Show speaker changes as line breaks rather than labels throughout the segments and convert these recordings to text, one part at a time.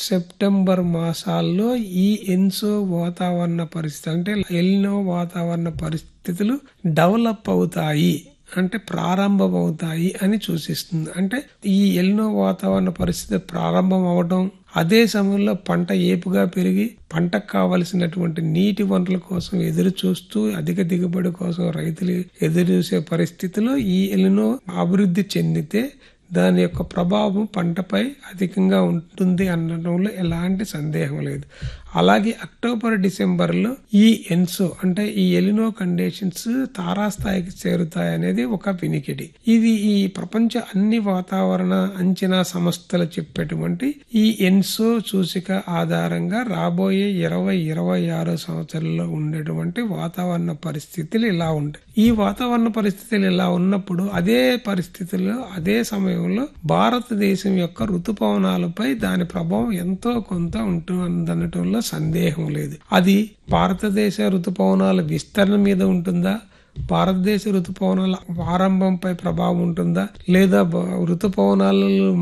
September మాసాల్లో ఈ ఎన్సో వాతావరణ పరిస్థితి అంటే ఎల్నో వాతావరణ పరిస్థితులు డెవలప్ అవుతాయి అంటే ప్రారంభమవుతాయి అని సూచిస్తుంది అంటే ఈ ఎల్నో వాతావరణ పరిస్థితి ప్రారంభం అవడం అదే సమయంలో పంట ఏపుగా పెరిగి పంటకు కావలసినటువంటి నీటి వనరుల కోసం ఎదురు చూస్తూ అధిక దిగుబడి కోసం రైతులు ఎదురు చూసే పరిస్థితిలో ఈ ఎల్నో అభివృద్ధి చెందితే దాని యొక్క ప్రభావం పంటపై అధికంగా ఉంటుంది అనడంలో ఎలాంటి సందేహం లేదు అలాగే అక్టోబర్ డిసెంబర్లో ఈ ఎన్సో అంటే ఈ ఎలినో కండిషన్స్ తారాస్థాయికి చేరుతాయి అనేది ఒక వినికిడి ఇది ఈ ప్రపంచ అన్ని వాతావరణ అంచనా సంస్థలు చెప్పేటువంటి ఈ ఎన్సో సూచిక ఆధారంగా రాబోయే ఇరవై ఇరవై ఆరో సంవత్సరంలో ఉండేటువంటి వాతావరణ పరిస్థితులు ఇలా ఉంటాయి ఈ వాతావరణ పరిస్థితులు ఇలా ఉన్నప్పుడు అదే పరిస్థితుల్లో అదే సమయంలో భారతదేశం యొక్క ఋతుపవనాలపై దాని ప్రభావం ఎంతో కొంత ఉంటుందనటంలో సందేహం లేదు అది భారతదేశ ఋతుపవనాల విస్తరణ మీద ఉంటుందా భారతదేశ ఋతుపవనాల ఆరంభంపై ప్రభావం ఉంటుందా లేదా ఋతుపవనాల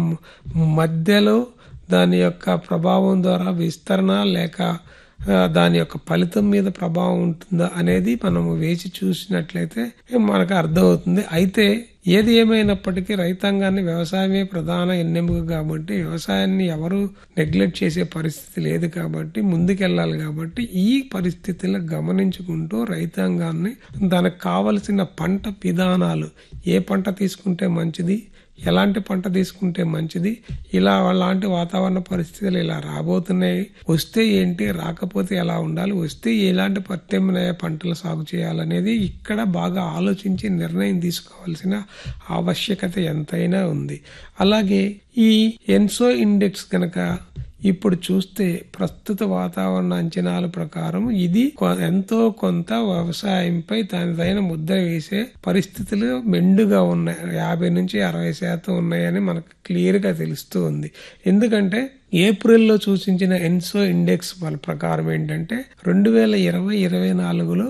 మధ్యలో దాని యొక్క ప్రభావం ద్వారా విస్తరణ లేక దాని యొక్క ఫలితం మీద ప్రభావం ఉంటుందా అనేది మనం వేచి చూసినట్లయితే మనకు అర్థమవుతుంది అయితే ఏది ఏమైనప్పటికీ రైతాంగాన్ని వ్యవసాయమే ప్రధాన ఎన్నెముక కాబట్టి వ్యవసాయాన్ని ఎవరు నెగ్లెక్ట్ చేసే పరిస్థితి లేదు కాబట్టి ముందుకెళ్ళాలి కాబట్టి ఈ పరిస్థితులను గమనించుకుంటూ రైతాంగాన్ని దానికి కావలసిన పంట విధానాలు ఏ పంట తీసుకుంటే మంచిది ఎలాంటి పంట తీసుకుంటే మంచిది ఇలా అలాంటి వాతావరణ పరిస్థితులు ఇలా రాబోతున్నాయి వస్తే ఏంటి రాకపోతే ఎలా ఉండాలి వస్తే ఎలాంటి ప్రత్యామ్నాయ పంటలు సాగు చేయాలనేది ఇక్కడ బాగా ఆలోచించి నిర్ణయం తీసుకోవాల్సిన ఆవశ్యకత ఎంతైనా ఉంది అలాగే ఈ ఎన్సో ఇండెక్స్ కనుక ఇప్పుడు చూస్తే ప్రస్తుత వాతావరణ అంచనాల ప్రకారం ఇది ఎంతో కొంత వ్యవసాయంపై తనదైన ముద్ర వేసే పరిస్థితులు మెండుగా ఉన్నాయి యాభై నుంచి అరవై శాతం ఉన్నాయని మనకు క్లియర్ గా తెలుస్తూ ఉంది ఎందుకంటే ఏప్రిల్లో సూచించిన ఎన్సో ఇండెక్స్ వాళ్ళ ప్రకారం ఏంటంటే రెండు వేల ఇరవై ఇరవై నాలుగులో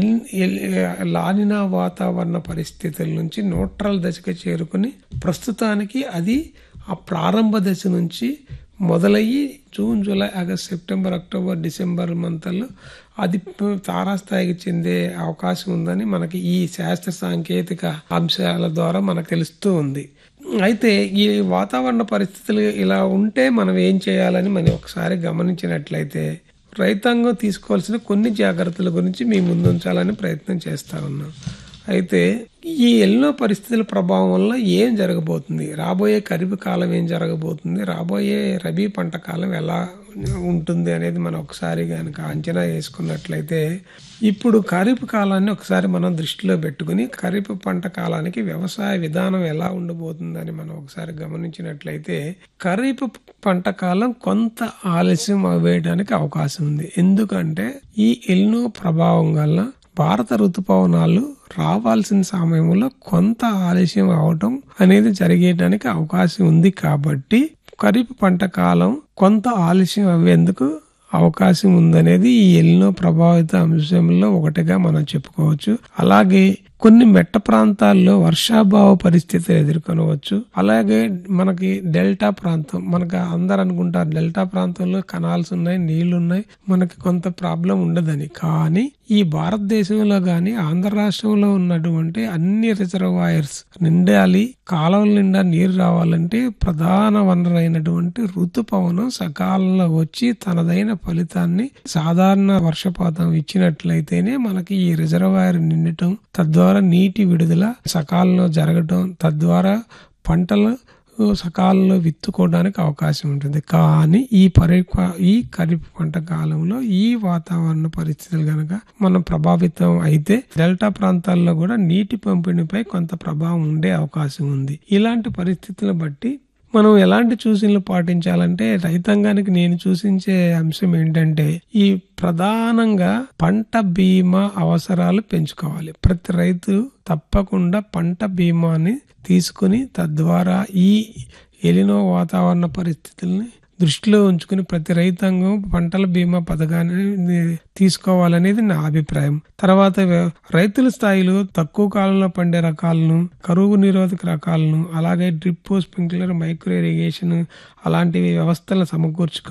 లానినా వాతావరణ పరిస్థితుల నుంచి న్యూట్రల్ దశకు చేరుకుని ప్రస్తుతానికి అది ఆ ప్రారంభ దశ నుంచి మొదలయ్యి June July August September October December మంత్లో అది తారాస్థాయికి చెందే అవకాశం ఉందని మనకి ఈ శాస్త్ర సాంకేతిక అంశాల ద్వారా మనకు తెలుస్తూ ఉంది అయితే ఈ వాతావరణ పరిస్థితులు ఇలా ఉంటే మనం ఏం చేయాలని మనం ఒకసారి గమనించినట్లయితే రైతాంగం తీసుకోవాల్సిన కొన్ని జాగ్రత్తల గురించి మీ ముందుంచాలని ప్రయత్నం చేస్తా ఉన్నాం అయితే ఈ ఎన్నో పరిస్థితుల ప్రభావం వల్ల ఏం జరగబోతుంది రాబోయే ఖరీఫ్ కాలం ఏం జరగబోతుంది రాబోయే రబీ పంట కాలం ఎలా ఉంటుంది అనేది మనం ఒకసారి కనుక అంచనా వేసుకున్నట్లయితే ఇప్పుడు ఖరీఫ్ కాలాన్ని ఒకసారి మనం దృష్టిలో పెట్టుకుని ఖరీఫ్ పంట కాలానికి వ్యవసాయ విధానం ఎలా ఉండబోతుందని మనం ఒకసారి గమనించినట్లయితే ఖరీఫ్ పంట కాలం కొంత ఆలస్యం అవ్వేయడానికి అవకాశం ఉంది ఎందుకంటే ఈ ఎల్నో ప్రభావం వల్ల భారత ఋతుపవనాలు రావాల్సిన సమయంలో కొంత ఆలస్యం అవటం అనేది జరిగేయడానికి అవకాశం ఉంది కాబట్టి ఖరీఫ్ పంట కాలం కొంత ఆలస్యం అవ్వేందుకు అవకాశం ఉందనేది ఈ ఎల్నో ప్రభావిత అంశంలో ఒకటిగా మనం చెప్పుకోవచ్చు అలాగే కొన్ని మెట్ట ప్రాంతాల్లో వర్షాభావ పరిస్థితులు ఎదుర్కొనవచ్చు అలాగే మనకి డెల్టా ప్రాంతం మనకు అందరు అనుకుంటారు డెల్టా ప్రాంతంలో కనాల్స్ ఉన్నాయి నీళ్లు ఉన్నాయి మనకి కొంత ప్రాబ్లం ఉండదని కానీ ఈ భారతదేశంలో గాని ఆంధ్ర రాష్ట్రంలో ఉన్నటువంటి అన్ని రిజర్వాయర్స్ నిండాలి కాలువల నిండా నీరు రావాలంటే ప్రధాన వనరైనటువంటి ఋతుపవనం సకాలంలో వచ్చి తనదైన ఫలితాన్ని సాధారణ వర్షపాతం ఇచ్చినట్లయితేనే మనకి ఈ రిజర్వాయర్ నిండటం తద్వారా నీటి విడుదల సకాలంలో జరగటం తద్వారా పంటలు సకాలంలో విత్తుకోవడానికి అవకాశం ఉంటుంది కానీ ఈ పరి ఈ ఖరీఫ్ పంట కాలంలో ఈ వాతావరణ పరిస్థితులు కనుక మనం ప్రభావితం అయితే డెల్టా ప్రాంతాల్లో కూడా నీటి పంపిణీపై కొంత ప్రభావం ఉండే అవకాశం ఉంది ఇలాంటి పరిస్థితులను బట్టి మనం ఎలాంటి సూచనలు పాటించాలంటే రైతాంగానికి నేను సూచించే అంశం ఏంటంటే ఈ ప్రధానంగా పంట బీమా అవసరాలు పెంచుకోవాలి ప్రతి రైతు తప్పకుండా పంట బీమాని తీసుకుని తద్వారా ఈ ఎలినో వాతావరణ పరిస్థితుల్ని దృష్టిలో ఉంచుకుని ప్రతి రైతాంగం పంటల బీమా పథకాన్ని తీసుకోవాలనేది నా అభిప్రాయం తర్వాత రైతుల స్థాయిలో తక్కువ కాలంలో పండే రకాలను కరువు నిరోధక రకాలను అలాగే డ్రిప్ స్ప్రింక్లర్ మైక్రో ఇరిగేషన్ అలాంటివి వ్యవస్థలను సమకూర్చుకో